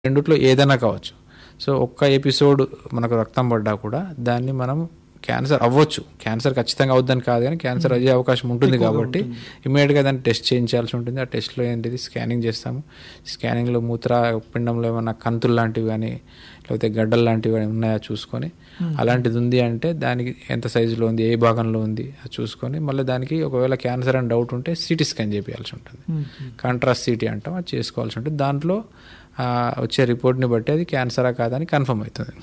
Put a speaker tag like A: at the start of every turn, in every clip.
A: రెండిట్లో ఏదైనా కావచ్చు సో ఒక్క ఎపిసోడ్ మనకు రక్తం పడ్డా కూడా దాన్ని మనం క్యాన్సర్ అవ్వచ్చు క్యాన్సర్ ఖచ్చితంగా అవుద్దని కాదు కానీ క్యాన్సర్ అయ్యే అవకాశం ఉంటుంది కాబట్టి ఇమీడియట్గా దాన్ని టెస్ట్ చేయించాల్సి ఉంటుంది ఆ టెస్ట్లో ఏంటిది స్కానింగ్ చేస్తాము స్కానింగ్లో మూత్ర పిండంలో ఏమైనా కంతులు లాంటివి కానీ లేకపోతే గడ్డలు లాంటివి కానీ ఉన్నాయా చూసుకొని అలాంటిది ఉంది అంటే దానికి ఎంత సైజులో ఉంది ఏ భాగంలో ఉంది అది చూసుకొని మళ్ళీ దానికి ఒకవేళ క్యాన్సర్ అని డౌట్ ఉంటే సిటీ స్కాన్ చేయాల్సి ఉంటుంది కాంట్రాస్ట్ సిటీ అంటాం అది చేసుకోవాల్సి ఉంటుంది దాంట్లో ఆ, వచ్చే రిపోర్ట్ని బట్టి అది క్యాన్సరా కాదని కన్ఫర్మ్ అవుతుంది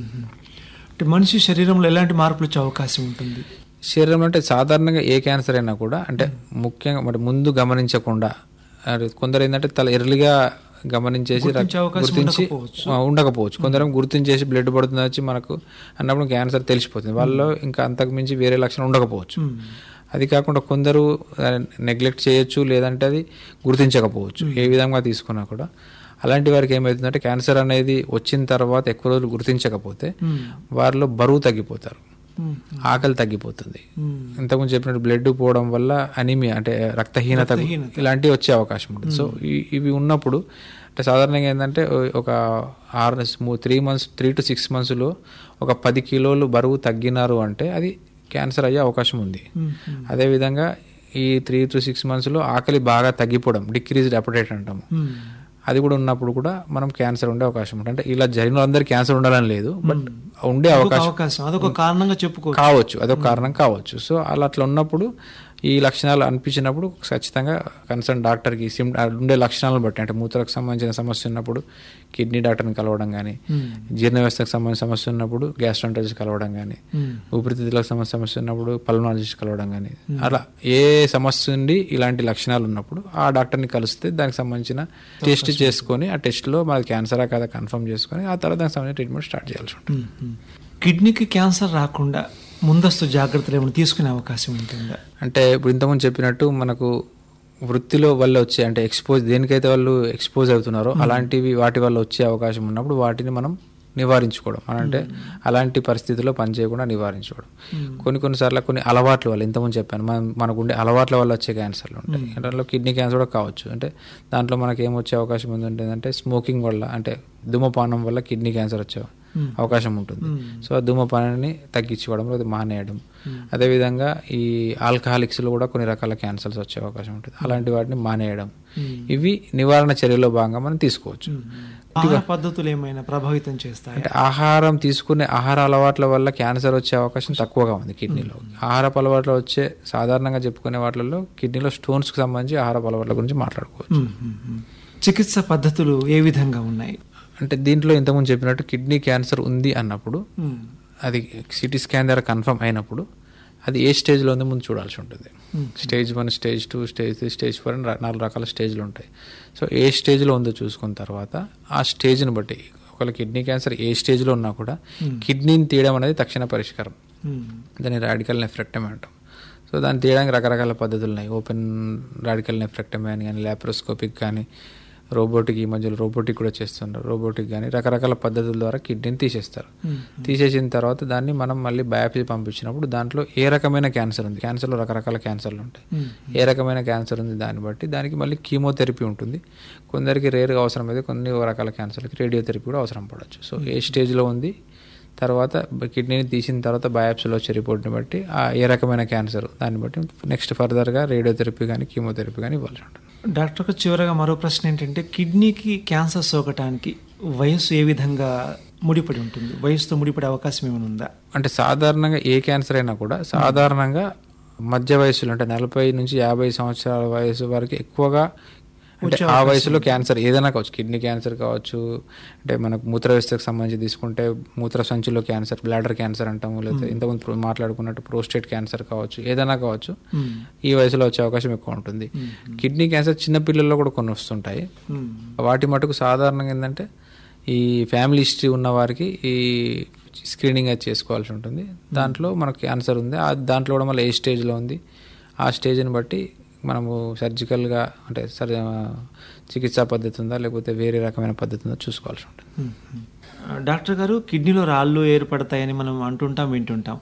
B: అంటే మనిషి శరీరంలో ఎలాంటి మార్పులు వచ్చే అవకాశం ఉంటుంది
A: శరీరంలో అంటే సాధారణంగా ఏ క్యాన్సర్ అయినా కూడా అంటే ముఖ్యంగా మరి ముందు గమనించకుండా అంటే కొందరు ఏంటంటే తల ఎర్లీగా గమనించేసి రక్-
B: గుర్తించే అవకాశం
A: గుర్తించి
B: ఉండకపోవచ్చు.
A: ఆ, ఉండకపోవచ్చు కొందరం గుర్తించేసి బ్లడ్ పడుతుంది వచ్చి మనకు అన్నప్పుడు క్యాన్సర్ తెలిసిపోతుంది వాళ్ళలో ఇంకా అంతకు మించి వేరే లక్షణం ఉండకపోవచ్చు
B: మ్మ్.
A: అది కాకుండా కొందరు నెగ్లెక్ట్ చేయొచ్చు లేదంటే అది గుర్తించకపోవచ్చు ఏ విధంగా తీసుకున్నా కూడా అలాంటి వారికి ఏమవుతుందంటే క్యాన్సర్ అనేది వచ్చిన తర్వాత ఎక్కువ రోజులు గుర్తించకపోతే
B: మ్మ్. వారిలో
A: వారిలో బరువు తగ్గిపోతారు
B: మ్మ్.
A: ఆకలి తగ్గిపోతుంది
B: మ్మ్.
A: ఇంతకుముందు చెప్పినట్టు బ్లడ్ పోవడం వల్ల అనిమియా అంటే రక్తహీనత
B: రక్తహీనత.
A: ఇలాంటివి వచ్చే అవకాశం ఉంటుంది సో ఈ- ఇవి ఉన్నప్పుడు అంటే సాధారణంగా ఏంటంటే ఒక ఆరు three months three to six మంత్స్లో ఒక పది కిలోలు బరువు తగ్గినారు అంటే అది క్యాన్సర్ అయ్యే అవకాశం ఉంది
B: మ్మ్.
A: అదేవిధంగా ఈ త్రీ టు సిక్స్ మంత్స్లో ఆకలి బాగా తగ్గిపోవడం డిక్రీజ్డ్ అపటైట్ అంటాము
B: మ్మ్.
A: అది కూడా ఉన్నప్పుడు కూడా మనం క్యాన్సర్ ఉండే అవకాశం ఉంటుంది అంటే ఇలా జరిగిన వాళ్ళందరికీ క్యాన్సర్ ఉండాలని లేదు బట్ ఉండే
B: అదొక
A: అవకాశం
B: అవకాశం అదొక కారణంగా చెప్పుకోవచ్చు
A: కావచ్చు అదొక కారణం కావచ్చు సో అలా అట్లా ఉన్నప్పుడు ఈ లక్షణాలు అనిపించినప్పుడు ఖచ్చితంగా కన్సర్న్ డాక్టర్కి సిమ్ ఉండే లక్షణాలను బట్టి అంటే మూత్రకు సంబంధించిన సమస్య ఉన్నప్పుడు కిడ్నీ డాక్టర్ని కలవడం కానీ
B: మ్మ్.
A: జీర్ణ వ్యవస్థకు సంబంధించిన సమస్య ఉన్నప్పుడు గ్యాస్ట్రాంటాలజిస్ట్ కలవడం కానీ
B: మ్మ్.
A: ఊపిరితిత్తులకు సంబంధించిన సమస్య ఉన్నప్పుడు పల్మనాలజిస్ట్ కలవడం కానీ అలా ఏ సమస్య ఉండి ఇలాంటి లక్షణాలు ఉన్నప్పుడు ఆ డాక్టర్ని కలిస్తే దానికి సంబంధించిన టెస్ట్ చేసుకొని ఆ టెస్ట్లో మనది క్యాన్సరా కాదా కన్ఫర్మ్ చేసుకొని ఆ తర్వాత దానికి సంబంధించిన ట్రీట్మెంట్ స్టార్ట్ చేయాల్సి ఉంటుంది
B: మ్మ్. కిడ్నీకి క్యాన్సర్ రాకుండా ముందస్తు జాగ్రత్తలు ఏమైనా తీసుకునే అవకాశం ఉంటుందా
A: అంటే ఇప్పుడు ఇంతకుముందు చెప్పినట్టు మనకు వృత్తిలో వల్ల వచ్చే అంటే ఎక్స్పోజ్ దేనికైతే వాళ్ళు ఎక్స్పోజ్ అవుతున్నారో అలాంటివి వాటి వల్ల వచ్చే అవకాశం ఉన్నప్పుడు వాటిని మనం నివారించుకోవడం అని అంటే అలాంటి పరిస్థితుల్లో పనిచేయకుండా నివారించుకోవడం కొన్ని కొన్నిసార్లు కొన్ని అలవాట్ల వల్ల ఇంతకుముందు చెప్పాను మన మనకు ఉండే అలవాట్ల వల్ల వచ్చే క్యాన్సర్లు ఉంటాయి దాంట్లో కిడ్నీ క్యాన్సర్ కూడా కావచ్చు అంటే దాంట్లో మనకి ఏమొచ్చే అవకాశం ఉంది అంటే స్మోకింగ్ వల్ల అంటే ధూమపానం వల్ల కిడ్నీ క్యాన్సర్ వచ్చే అవకాశం ఉంటుంది సో ఆ ధూమపానాన్ని తగ్గించుకోవడం లేదా మానేయడం అదేవిధంగా ఈ ఆల్కహాలిక్స్లో కూడా కొన్ని రకాల క్యాన్సర్స్ వచ్చే అవకాశం ఉంటుంది అలాంటి వాటిని మానేయడం ఇవి నివారణ చర్యలో భాగంగా మనం తీసుకోవచ్చు
B: ఆహార పద్ధతులు ఏమైనా ప్రభావితం చేస్తాయి
A: అంటే ఆహారం తీసుకునే ఆహార అలవాట్ల వల్ల క్యాన్సర్ వచ్చే అవకాశం తక్కువగా ఉంది కిడ్నీలో ఆహారపు అలవాట్లు వచ్చే సాధారణంగా చెప్పుకునే వాటిల్లో కిడ్నీలో స్టోన్స్కి సంబంధించి ఆహారపు అలవాట్ల గురించి మాట్లాడుకోవచ్చు
B: చికిత్స పద్ధతులు ఏ విధంగా ఉన్నాయి
A: అంటే దీంట్లో ఇంతకుముందు చెప్పినట్టు కిడ్నీ క్యాన్సర్ ఉంది అన్నప్పుడు
B: మ్మ్.
A: అది సిటీ స్కాన్ ద్వారా కన్ఫర్మ్ అయినప్పుడు అది ఏ స్టేజ్లో ఉందో ముందు చూడాల్సి ఉంటుంది stage one stage two stage three stage four అని ర- నాలుగు రకాల స్టేజ్లు ఉంటాయి సో ఏ స్టేజ్లో ఉందో చూసుకున్న తర్వాత ఆ స్టేజ్ని బట్టి ఒకవేళ కిడ్నీ క్యాన్సర్ ఏ స్టేజ్లో ఉన్నా కూడా కిడ్నీని తీయడం అనేది తక్షణ పరిష్కారం
B: మ్మ్.
A: దాన్ని రాడికల్ నెఫ్రెక్టమీ అంటాం సో దాన్ని తీయడానికి రకరకాల పద్ధతులు ఉన్నాయి ఓపెన్ రాడికల్ నెఫ్రెక్టమీ అని కానీ ల్యాప్రోస్కోపిక్ కానీ రోబోటిక్ ఈ మధ్యలో రోబోటిక్ కూడా చేస్తున్నారు రోబోటిక్ కానీ రకరకాల పద్ధతుల ద్వారా కిడ్నీని తీసేస్తారు తీసేసిన తర్వాత దాన్ని మనం మళ్ళీ బయాప్సీ పంపించినప్పుడు దాంట్లో ఏ రకమైన క్యాన్సర్ ఉంది క్యాన్సర్లో రకరకాల క్యాన్సర్లు ఉంటాయి ఏ రకమైన క్యాన్సర్ ఉంది దాన్ని బట్టి దానికి మళ్ళీ కీమోథెరపీ ఉంటుంది కొందరికి రేరుగా అవసరం అయితే కొన్ని రకాల క్యాన్సర్లకి రేడియోథెరపీ కూడా అవసరం పడవచ్చు సో ఏ స్టేజ్లో ఉంది తర్వాత కిడ్నీని తీసిన తర్వాత బయాప్సీలో వచ్చే రిపోర్ట్ని బట్టి ఆ ఏ రకమైన క్యాన్సర్ దాన్ని బట్టి నెక్స్ట్ ఫర్దర్గా రేడియోథెరపీ కానీ కీమోథెరపీ కానీ ఇవ్వాల్సి ఉంటుంది
B: డాక్టర్కు చివరగా మరో ప్రశ్న ఏంటంటే కిడ్నీకి క్యాన్సర్ సోకటానికి వయస్సు ఏ విధంగా ముడిపడి ఉంటుంది వయసుతో ముడిపడే అవకాశం ఏమైనా ఉందా
A: అంటే సాధారణంగా ఏ క్యాన్సర్ అయినా కూడా సాధారణంగా మధ్య వయసులో అంటే నలభై నుంచి యాభై సంవత్సరాల వయసు వరకు ఎక్కువగా అంటే ఆ వయసులో క్యాన్సర్ ఏదైనా కావచ్చు కిడ్నీ క్యాన్సర్ కావచ్చు అంటే మనకు మూత్ర వ్యవస్థకు సంబంధించి తీసుకుంటే మూత్ర సంచిలో క్యాన్సర్ బ్లాడర్ క్యాన్సర్ అంటాము లేదా ఇంతకుముందు ప్రో- మాట్లాడుకున్నట్టు ప్రోస్టేట్ క్యాన్సర్ కావచ్చు ఏదైనా కావచ్చు ఈ వయసులో వచ్చే అవకాశం ఎక్కువ ఉంటుంది కిడ్నీ క్యాన్సర్ చిన్న పిల్లల్లో కూడా కొన్ని వస్తుంటాయి
B: మ్మ్.
A: వాటి మటుకు సాధారణంగా ఏంటంటే ఈ ఫ్యామిలీ హిస్టరీ ఉన్న వారికి ఈ స్క్రీనింగ్ అది చేసుకోవాల్సి ఉంటుంది దాంట్లో మనకు క్యాన్సర్ ఉంది ఆ దాంట్లో కూడా మళ్ళీ ఏ స్టేజ్లో ఉంది ఆ స్టేజ్ని బట్టి మనము సర్జికల్గా అంటే సర్ చికిత్సా పద్ధతి ఉందా లేకపోతే వేరే రకమైన పద్ధతి ఉందా చూసుకోవాల్సి ఉంటుంది
B: మ్మ్. డాక్టర్ గారు కిడ్నీలో రాళ్ళు ఏర్పడతాయని మనం అంటుంటాం వింటుంటాం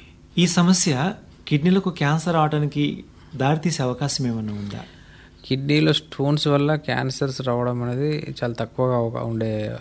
B: ఈ సమస్య కిడ్నీలకు క్యాన్సర్ అవడానికి దారితీసే అవకాశం ఏమైనా ఉందా
A: కిడ్నీలో స్టోన్స్ వల్ల క్యాన్సర్స్ రావడం అనేది చాలా తక్కువగా ఒక- ఉండే